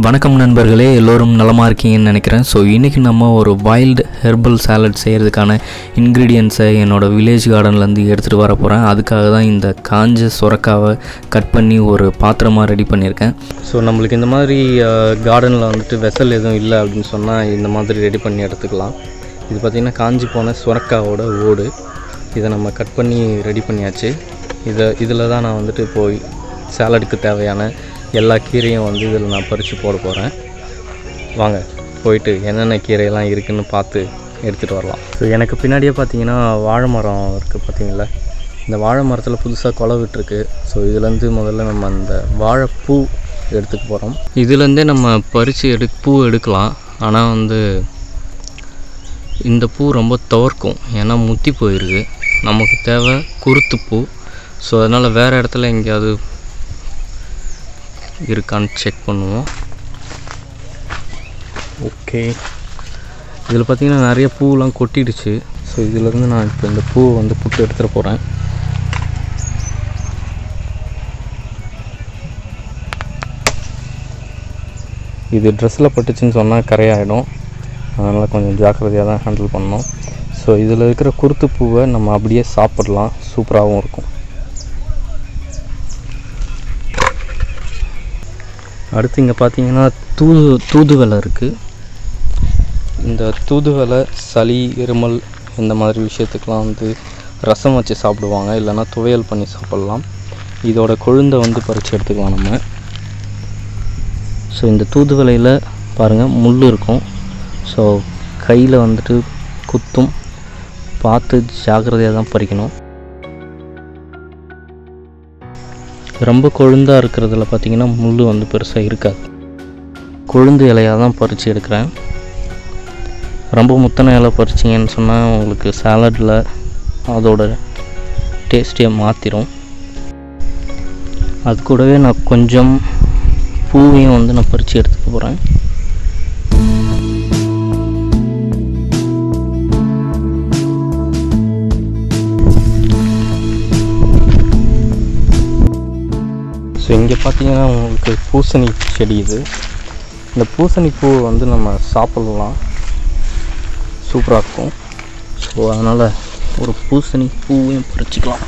வணக்கம் நண்பர்களே எல்லோரும் நலமாக இருக்கீங்கன்னு நினைக்கிறேன் ஸோ இன்றைக்கி நம்ம ஒரு வைல்டு ஹெர்பல் சாலட் செய்கிறதுக்கான இன்க்ரீடியன்ஸை என்னோடய வில்லேஜ் கார்டன்லேருந்து எடுத்துகிட்டு வர போகிறேன் அதுக்காக தான் இந்த காஞ்ச சுரக்காவை கட் பண்ணி ஒரு பாத்திரமாக ரெடி பண்ணியிருக்கேன் ஸோ நம்மளுக்கு இந்த மாதிரி கார்டனில் வந்துட்டு வெசல் எதுவும் இல்லை அப்படின்னு சொன்னால் இந்த மாதிரி ரெடி பண்ணி எடுத்துக்கலாம் இது பார்த்திங்கன்னா காஞ்சி போன சுரக்காவோட ஓடு இதை நம்ம கட் பண்ணி ரெடி பண்ணியாச்சு இதை இதில் தான் நான் வந்துட்டு போய் சாலடுக்கு தேவையான எல்லா கீரையும் வந்து இதில் நான் பறித்து போட போகிறேன் வாங்க போயிட்டு என்னென்ன கீரையெல்லாம் இருக்குன்னு பார்த்து எடுத்துகிட்டு வரலாம் ஸோ எனக்கு பின்னாடியே பார்த்தீங்கன்னா வாழை மரம் இருக்குது பார்த்தீங்களா இந்த வாழை மரத்தில் புதுசாக கொலை விட்டுருக்கு ஸோ இதுலேருந்து முதல்ல நம்ம அந்த வாழைப்பூ எடுத்துக்க போகிறோம் இதுலேருந்தே நம்ம பறித்து எடு பூ எடுக்கலாம் ஆனால் வந்து இந்த பூ ரொம்ப துவர்க்கும் ஏன்னா முத்தி போயிருக்கு நமக்கு தேவை குருத்து பூ ஸோ அதனால் வேறு இடத்துல எங்கேயாவது இருக்கான்னு செக் பண்ணுவோம் ஓகே இதில் பார்த்தீங்கன்னா நிறைய பூவெலாம் கொட்டிடுச்சு ஸோ இதிலேருந்து நான் இப்போ இந்த பூவை வந்து புட்டு எடுத்துகிட்டு போகிறேன் இது ட்ரெஸ்ஸில் பட்டுச்சுன்னு சொன்னால் கரையாயிடும் அதனால் கொஞ்சம் ஜாக்கிரதையாக தான் ஹேண்டில் பண்ணணும் ஸோ இதில் இருக்கிற குருத்து பூவை நம்ம அப்படியே சாப்பிடலாம் சூப்பராகவும் இருக்கும் அடுத்து இங்கே பார்த்தீங்கன்னா தூது தூதுவலை இருக்குது இந்த தூதுவலை சளி இருமல் இந்த மாதிரி விஷயத்துக்கெலாம் வந்து ரசம் வச்சு சாப்பிடுவாங்க இல்லைன்னா துவையல் பண்ணி சாப்பிட்லாம் இதோட கொழுந்தை வந்து பறித்து எடுத்துக்கலாம் நம்ம ஸோ இந்த தூதுவளையில் பாருங்கள் முள் இருக்கும் ஸோ கையில் வந்துட்டு குத்தும் பார்த்து ஜாக்கிரதையாக தான் பறிக்கணும் ரொம்ப கொழுந்தாக இருக்கிறதுல பார்த்தீங்கன்னா முள் வந்து பெருசாக இருக்காது கொழுந்து இலையாக தான் பறித்து எடுக்கிறேன் ரொம்ப முத்தனை இலை பறிச்சிங்கன்னு சொன்னால் உங்களுக்கு சாலடில் அதோட டேஸ்ட்டே மாற்றிடும் அது கூடவே நான் கொஞ்சம் பூவையும் வந்து நான் பறித்து எடுத்துக்க போகிறேன் ஸோ இங்கே பார்த்தீங்கன்னா உங்களுக்கு பூசணி செடி இது இந்த பூசணி பூ வந்து நம்ம சாப்பிட்லாம் சூப்பராக இருக்கும் ஸோ அதனால் ஒரு பூசணி பூவையும் பறிச்சிக்கலாம்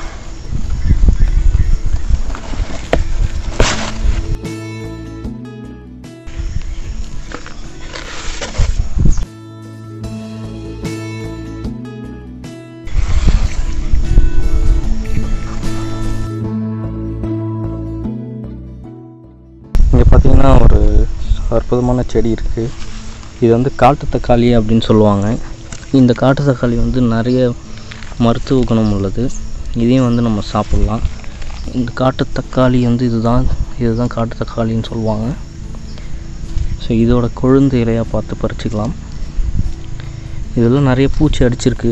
இங்கே பார்த்தீங்கன்னா ஒரு அற்புதமான செடி இருக்குது இது வந்து காட்டு தக்காளி அப்படின்னு சொல்லுவாங்க இந்த காட்டு தக்காளி வந்து நிறைய மருத்துவ குணம் உள்ளது இதையும் வந்து நம்ம சாப்பிட்லாம் இந்த காட்டு தக்காளி வந்து இதுதான் இதுதான் காட்டு தக்காளின்னு சொல்லுவாங்க ஸோ இதோட கொழுந்து இலையாக பார்த்து பறிச்சுக்கலாம் இதெல்லாம் நிறைய பூச்சி அடிச்சிருக்கு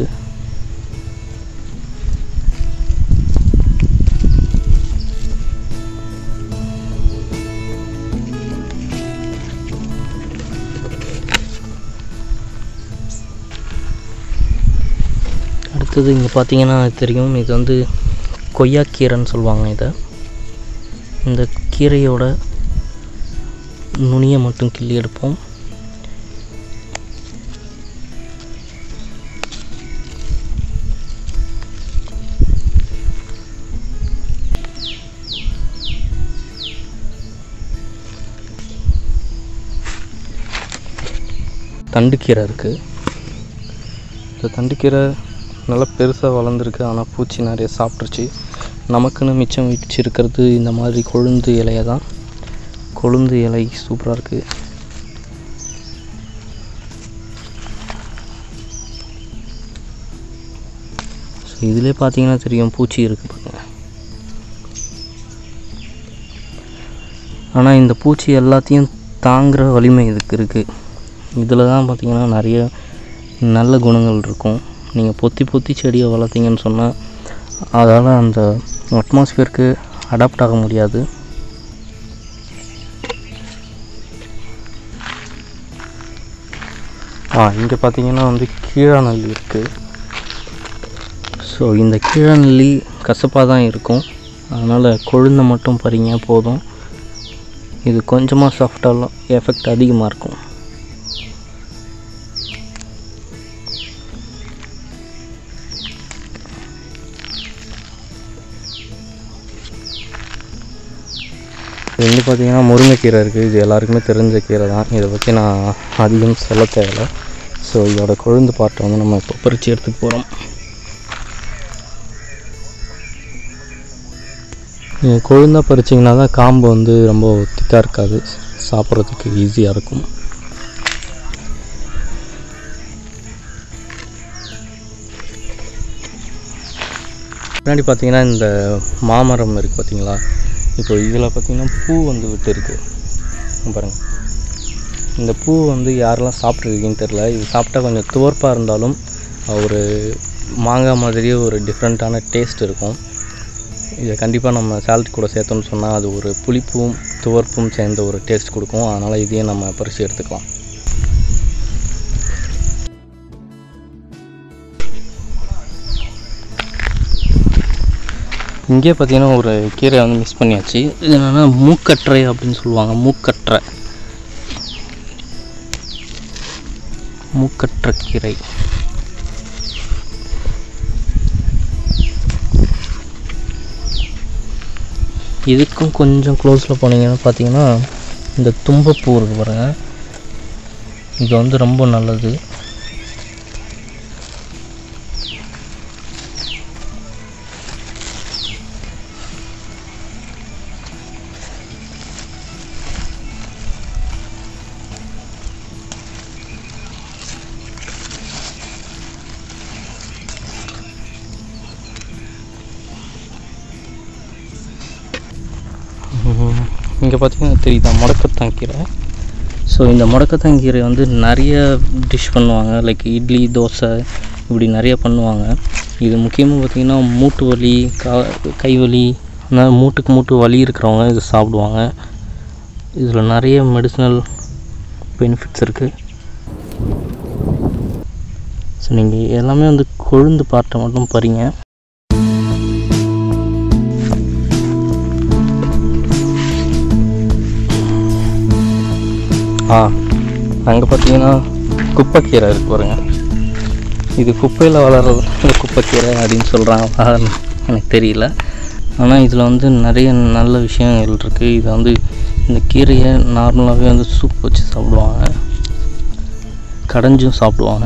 அடுத்தது இங்கே பார்த்தீங்கன்னா தெரியும் இது வந்து கொய்யாக்கீரைன்னு சொல்லுவாங்க இதை இந்த கீரையோட நுனியை மட்டும் கிள்ளி எடுப்போம் தண்டுக்கீரை இருக்குது இந்த தண்டுக்கீரை நல்லா பெருசாக வளர்ந்துருக்கு ஆனால் பூச்சி நிறைய சாப்பிட்ருச்சு நமக்குன்னு மிச்சம் வச்சிருக்கிறது இந்த மாதிரி கொழுந்து இலையை தான் கொழுந்து இலை சூப்பராக இருக்குது ஸோ இதிலே பார்த்தீங்கன்னா தெரியும் பூச்சி இருக்குது பாருங்க ஆனால் இந்த பூச்சி எல்லாத்தையும் தாங்குகிற வலிமை இதுக்கு இருக்குது இதில் தான் பார்த்தீங்கன்னா நிறைய நல்ல குணங்கள் இருக்கும் நீங்கள் பொத்தி பொத்தி செடியை வளர்த்தீங்கன்னு சொன்னால் அதால் அந்த அட்மாஸ்பியருக்கு அடாப்ட் ஆக முடியாது ஆ இங்கே பார்த்தீங்கன்னா வந்து கீழாநெல்லி இருக்குது ஸோ இந்த கீழாநெல்லி கசப்பாக தான் இருக்கும் அதனால் கொழுந்தை மட்டும் பறிங்க போதும் இது கொஞ்சமாக சாஃப்டாலும் எஃபெக்ட் அதிகமாக இருக்கும் இது வந்து பார்த்திங்கன்னா முருங்கைக்கீரை இருக்குது இது எல்லாருக்குமே தெரிஞ்ச கீரை தான் இதை பற்றி நான் அதிகம் சொல்ல தேவையில்லை ஸோ இதோட கொழுந்து பாட்டை வந்து நம்ம இப்போ பறித்து எடுத்துக்க போகிறோம் நீங்கள் கொழுந்தாக பறிச்சிங்கன்னா தான் காம்பு வந்து ரொம்ப திக்காக இருக்காது சாப்பிட்றதுக்கு ஈஸியாக இருக்கும் முன்னாடி பார்த்தீங்கன்னா இந்த மாமரம் இருக்குது பார்த்தீங்களா இப்போ இதில் பார்த்தீங்கன்னா பூ வந்து விட்டு இருக்கு இங்க பாருங்க இந்த பூ வந்து யாரெல்லாம் சாப்பிட்ருக்கீங்கன்னு தெரில இது சாப்பிட்டா கொஞ்சம் துவர்ப்பாக இருந்தாலும் ஒரு மாங்காய் மாதிரியே ஒரு டிஃப்ரெண்ட்டான டேஸ்ட் இருக்கும் இதை கண்டிப்பாக நம்ம சாலட் கூட சேர்த்தோம்னு சொன்னால் அது ஒரு புளிப்பும் துவர்ப்பும் சேர்ந்த ஒரு டேஸ்ட் கொடுக்கும் அதனால் இதையும் நம்ம பறித்து எடுத்துக்கலாம் இங்கே பார்த்தீங்கன்னா ஒரு கீரை வந்து மிஸ் பண்ணியாச்சு இது என்னென்னா மூக்கற்றை அப்படின்னு சொல்லுவாங்க மூக்கற்றை மூக்கற்ற கீரை இதுக்கும் கொஞ்சம் க்ளோஸில் போனீங்கன்னா பார்த்தீங்கன்னா இந்த தும்பப்பூ இருக்கு பாருங்க இது வந்து ரொம்ப நல்லது இங்கே பார்த்தீங்கன்னா தெரியுதா முடக்கத்தான் கீரை ஸோ இந்த முடக்கத்தான் கீரை வந்து நிறைய டிஷ் பண்ணுவாங்க லைக் இட்லி தோசை இப்படி நிறைய பண்ணுவாங்க இது முக்கியமாக பார்த்திங்கன்னா மூட்டு வலி கா கை வலி அந்த மூட்டுக்கு மூட்டு வலி இருக்கிறவங்க இது சாப்பிடுவாங்க இதில் நிறைய மெடிசினல் பெனிஃபிட்ஸ் இருக்குது ஸோ நீங்கள் எல்லாமே வந்து கொழுந்து பார்ட்டை மட்டும் பறிங்க ஆ அங்கே பார்த்தீங்கன்னா குப்பைக்கீரை இருக்கு பாருங்க இது குப்பையில் வளர்றது இந்த குப்பைக்கீரை அப்படின்னு சொல்கிறாங்க எனக்கு தெரியல ஆனால் இதில் வந்து நிறைய நல்ல விஷயங்கள் இருக்குது இது வந்து இந்த கீரையை நார்மலாகவே வந்து சூப் வச்சு சாப்பிடுவாங்க கடைஞ்சும் சாப்பிடுவாங்க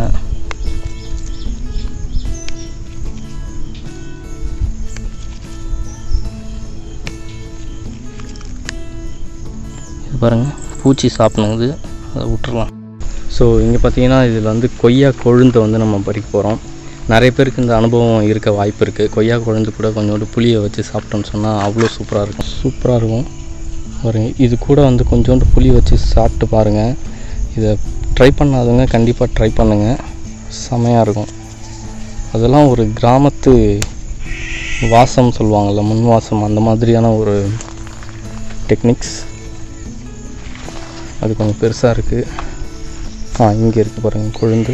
இது பாருங்கள் பூச்சி சாப்பிடுது அதை விட்டுறலாம் ஸோ இங்கே பார்த்தீங்கன்னா இதில் வந்து கொய்யா கொழுந்தை வந்து நம்ம பறிக்க போகிறோம் நிறைய பேருக்கு இந்த அனுபவம் இருக்க வாய்ப்பு இருக்குது கொய்யா கொழுந்து கூட கொஞ்சோண்டு புளியை வச்சு சாப்பிட்டோம்னு சொன்னால் அவ்வளோ சூப்பராக இருக்கும் சூப்பராக இருக்கும் பாருங்க இது கூட வந்து கொஞ்சோண்டு புளி வச்சு சாப்பிட்டு பாருங்கள் இதை ட்ரை பண்ணாதவங்க கண்டிப்பாக ட்ரை பண்ணுங்கள் செமையாக இருக்கும் அதெல்லாம் ஒரு கிராமத்து வாசம் சொல்லுவாங்கள்ல முன் வாசம் அந்த மாதிரியான ஒரு டெக்னிக்ஸ் அது கொஞ்சம் பெருசாக இருக்குது ஆ இங்கே இருக்குது பாருங்கள் கொழுந்து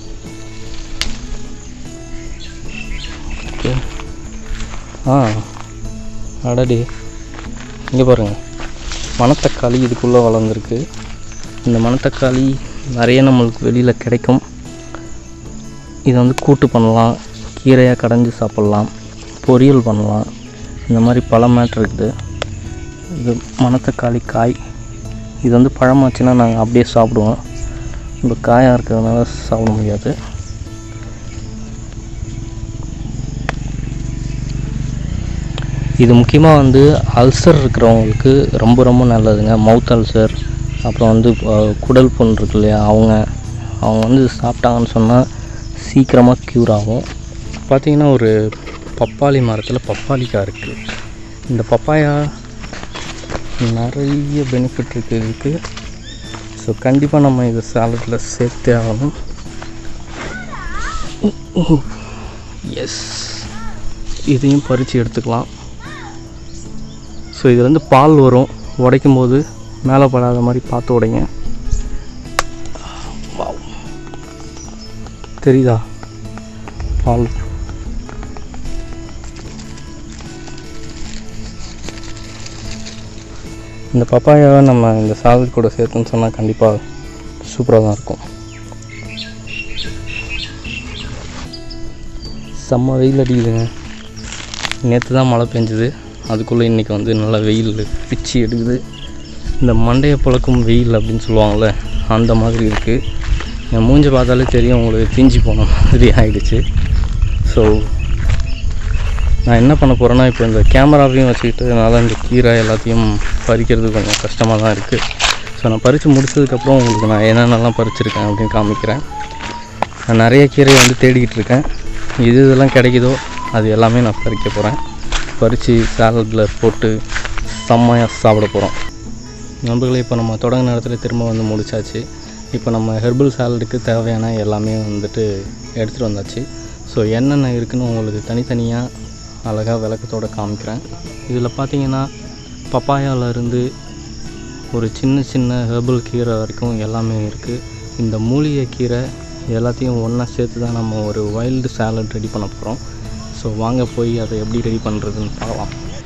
ஓகே ஆ அடடி இங்கே பாருங்கள் மணத்தக்காளி இதுக்குள்ளே வளர்ந்துருக்கு இந்த மணத்தக்காளி நிறைய நம்மளுக்கு வெளியில் கிடைக்கும் இதை வந்து கூட்டு பண்ணலாம் கீரையாக கடைஞ்சி சாப்பிட்லாம் பொரியல் பண்ணலாம் இந்த மாதிரி பல மேட்ரு இருக்குது இது மணத்தக்காளி காய் இது வந்து பழமாச்சுன்னா நாங்கள் அப்படியே சாப்பிடுவோம் இப்போ காயாக இருக்கிறதுனால சாப்பிட முடியாது இது முக்கியமாக வந்து அல்சர் இருக்கிறவங்களுக்கு ரொம்ப ரொம்ப நல்லதுங்க மவுத் அல்சர் அப்புறம் வந்து அஹ், குடல் புண் இருக்கு இல்லையா அவங்க அவங்க வந்து சாப்பிட்டாங்கன்னு சொன்னால் சீக்கிரமாக க்யூர் ஆகும் பார்த்தீங்கன்னா ஒரு பப்பாளி மரத்தில் பப்பாளிக்காய் இருக்குது இந்த பப்பாயா நிறைய பெனிஃபிட் இருக்குது இதுக்கு ஸோ கண்டிப்பாக நம்ம இதை சாலட்டில் சேர்த்தே ஆகணும் எஸ் இதையும் பறித்து எடுத்துக்கலாம் ஸோ இதுலேருந்து பால் வரும் உடைக்கும் போது மேலே படாத மாதிரி பார்த்து உடைங்க Wow. தெரியுதா பால் இந்த பப்பாயாவை நம்ம இந்த சாலட் கூட சேர்த்துன்னு சொன்னால் கண்டிப்பாக சூப்பராக தான் இருக்கும் செம்ம வெயில் அடிக்குதுங்க நேற்று தான் மழை பெஞ்சுது அதுக்குள்ளே இன்றைக்கி வந்து நல்லா வெயில் பிச்சு எடுக்குது இந்த மண்டையை புழக்கும் வெயில் அப்படின்னு சொல்லுவாங்கள்ல அந்த மாதிரி இருக்குது என் மூஞ்சி பார்த்தாலே தெரியும் உங்களுக்கு தீஞ்சு போன மாதிரி ஆயிடுச்சு ஸோ நான் என்ன பண்ண போகிறேன்னா இப்போ இந்த கேமராவையும் வச்சுக்கிட்டு என்னால் இந்த கீரை எல்லாத்தையும் பறிக்கிறது கொஞ்சம் கஷ்டமாக தான் இருக்குது ஸோ நான் பறித்து முடிச்சதுக்கப்புறம் உங்களுக்கு நான் என்னென்னலாம் பறிச்சிருக்கேன் அப்படின்னு காமிக்கிறேன் நான் நிறைய கீரையை வந்து தேடிக்கிட்டு இருக்கேன் எது இதெல்லாம் கிடைக்குதோ அது எல்லாமே நான் பறிக்க போகிறேன் பறித்து சாலட்டில் போட்டு செம்மையாக சாப்பிட போகிறோம் நண்பர்களே இப்போ நம்ம தொடங்கின இடத்துல திரும்ப வந்து முடிச்சாச்சு இப்போ நம்ம ஹெர்பல் சாலடுக்கு தேவையான எல்லாமே வந்துட்டு எடுத்துகிட்டு வந்தாச்சு ஸோ என்னென்ன இருக்குன்னு உங்களுக்கு தனித்தனியாக அழகாக விளக்கத்தோடு காமிக்கிறேன் இதில் பார்த்தீங்கன்னா பப்பாயால இருந்து ஒரு சின்ன சின்ன ஹெர்பல் கீரை வரைக்கும் எல்லாமே இருக்குது இந்த மூலிகை கீரை எல்லாத்தையும் ஒன்றா சேர்த்து தான் நம்ம ஒரு வைல்டு சாலட் ரெடி பண்ண போகிறோம் ஸோ வாங்க போய் அதை எப்படி ரெடி பண்ணுறதுன்னு பார்க்கலாம்